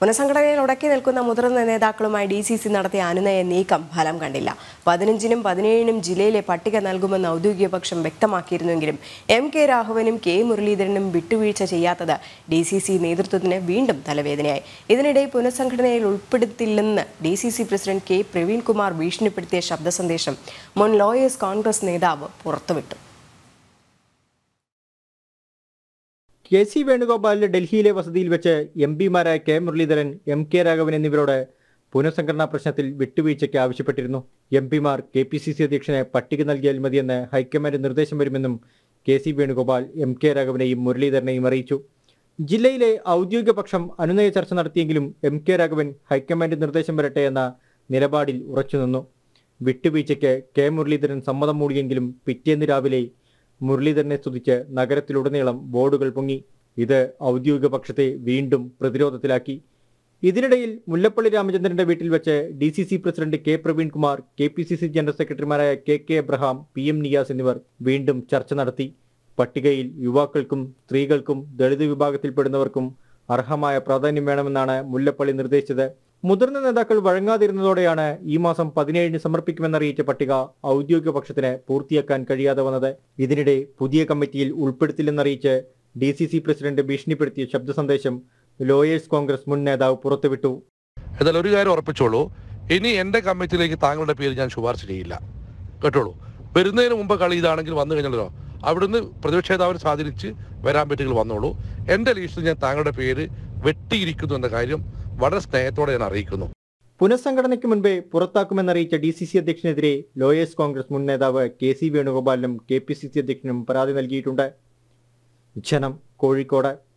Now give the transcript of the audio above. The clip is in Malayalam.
പുനഃസംഘടനയിൽ ഉടക്കി നിൽക്കുന്ന മുതിർന്ന നേതാക്കളുമായി ഡി സി സി നടത്തിയ അനുനയ നീക്കം ഫലം കണ്ടില്ല പതിനഞ്ചിനും പതിനേഴിനും ജില്ലയിലെ പട്ടിക നൽകുമെന്ന് ഔദ്യോഗിക പക്ഷം വ്യക്തമാക്കിയിരുന്നെങ്കിലും എം കെ രാഘവനും കെ മുരളീധരനും വിട്ടുവീഴ്ച ചെയ്യാത്തത് ഡി സി സി നേതൃത്വത്തിന് വീണ്ടും തലവേദനയായി ഇതിനിടെ പുനഃസംഘടനയിൽ ഉൾപ്പെടുത്തില്ലെന്ന് D C C president K പ്രവീൺകുമാർ ഭീഷണിപ്പെടുത്തിയ ശബ്ദ സന്ദേശം മുൻ ലോയേഴ്സ് കോൺഗ്രസ് നേതാവ് പുറത്തുവിട്ടു കെ സി വേണുഗോപാലിന്റെ ഡൽഹിയിലെ വസതിയിൽ വെച്ച് എം പിമാരായ K Muraleedharan M K Raghavan എന്നിവരോട് പുനഃസംഘടനാ പ്രശ്നത്തിൽ വിട്ടുവീഴ്ചയ്ക്ക് ആവശ്യപ്പെട്ടിരുന്നു എം പിമാർ കെ പി സി സി അധ്യക്ഷന് പട്ടിക നൽകിയാൽ മതിയെന്ന് ഹൈക്കമാൻഡ് നിർദ്ദേശം വരുമെന്നും K C Venugopal M K രാഘവനെയും മുരളീധരനെയും അറിയിച്ചു ജില്ലയിലെ ഔദ്യോഗിക പക്ഷം അനുനയ ചർച്ച നടത്തിയെങ്കിലും എം കെ രാഘവൻ ഹൈക്കമാൻഡ് നിർദ്ദേശം വരട്ടെ എന്ന നിലപാടിൽ ഉറച്ചുനിന്നു വിട്ടുവീഴ്ചയ്ക്ക് കെ മുരളീധരൻ സമ്മതം മൂടിയെങ്കിലും പിറ്റേന്ന് രാവിലെ മുരളീധരനെ സ്തുതിച്ച് നഗരത്തിലുടനീളം ബോർഡുകൾ പൊങ്ങി ഇത് ഔദ്യോഗിക പക്ഷത്തെ വീണ്ടും പ്രതിരോധത്തിലാക്കി ഇതിനിടയിൽ മുല്ലപ്പള്ളി രാമചന്ദ്രന്റെ വീട്ടിൽ വെച്ച് D C C president K പ്രവീൺകുമാർ K P C C general സെക്രട്ടറിമാരായ K K Abraham P M Niyas എന്നിവർ വീണ്ടും ചർച്ച നടത്തി പട്ടികയിൽ യുവാക്കൾക്കും സ്ത്രീകൾക്കും ദളിത് വിഭാഗത്തിൽപ്പെടുന്നവർക്കും അർഹമായ പ്രാധാന്യം വേണമെന്നാണ് മുല്ലപ്പള്ളി നിർദ്ദേശിച്ചത് മുതിർന്ന നേതാക്കൾ വഴങ്ങാതിരുന്നതോടെയാണ് ഈ മാസം പതിനേഴിന് സമർപ്പിക്കുമെന്നറിയിച്ച പട്ടിക ഔദ്യോഗിക പക്ഷത്തിന് പൂർത്തിയാക്കാൻ കഴിയാതെ വന്നത് ഇതിനിടെ പുതിയ കമ്മിറ്റിയിൽ ഉൾപ്പെടുത്തില്ലെന്നറിയിച്ച് ഡി സി സി പ്രസിഡന്റ് ഭീഷണിപ്പെടുത്തിയ ശബ്ദ സന്ദേശം ലോയേഴ്സ് കോൺഗ്രസ് മുൻ നേതാവ് പുറത്തുവിട്ടു എന്നാൽ ഒരു കാര്യം ഉറപ്പിച്ചോളൂ ഇനി എന്റെ കമ്മിറ്റിയിലേക്ക് താങ്കളുടെ പേര് ഞാൻ ശുപാർശ ചെയ്യില്ല കേട്ടോളൂ വരുന്നതിന് മുമ്പ് കളി ഇതാണെങ്കിൽ വന്നു കഴിഞ്ഞല്ലോ അവിടുന്ന് പ്രതിപക്ഷ നേതാവിനെ സ്വാധീനിച്ച് വരാൻ പറ്റുമെങ്കിൽ വന്നോളൂ എന്റെ ലിസ്റ്റിൽ ഞാൻ താങ്കളുടെ പേര് വെട്ടിയിരിക്കുന്നു എന്ന കാര്യം വളരെ സ്നേഹത്തോടെ ഞാൻ അറിയിക്കുന്നു പുനഃസംഘടനയ്ക്ക് മുൻപേ പുറത്താക്കുമെന്നറിയിച്ച ഡി സി സി അധ്യക്ഷനെതിരെ ലോയേഴ്സ് കോൺഗ്രസ് മുൻ നേതാവ് കെ സി വേണുഗോപാലിനും കെ പി സി സി അധ്യക്ഷനും പരാതി നൽകിയിട്ടുണ്ട് ജനം കോഴിക്കോട്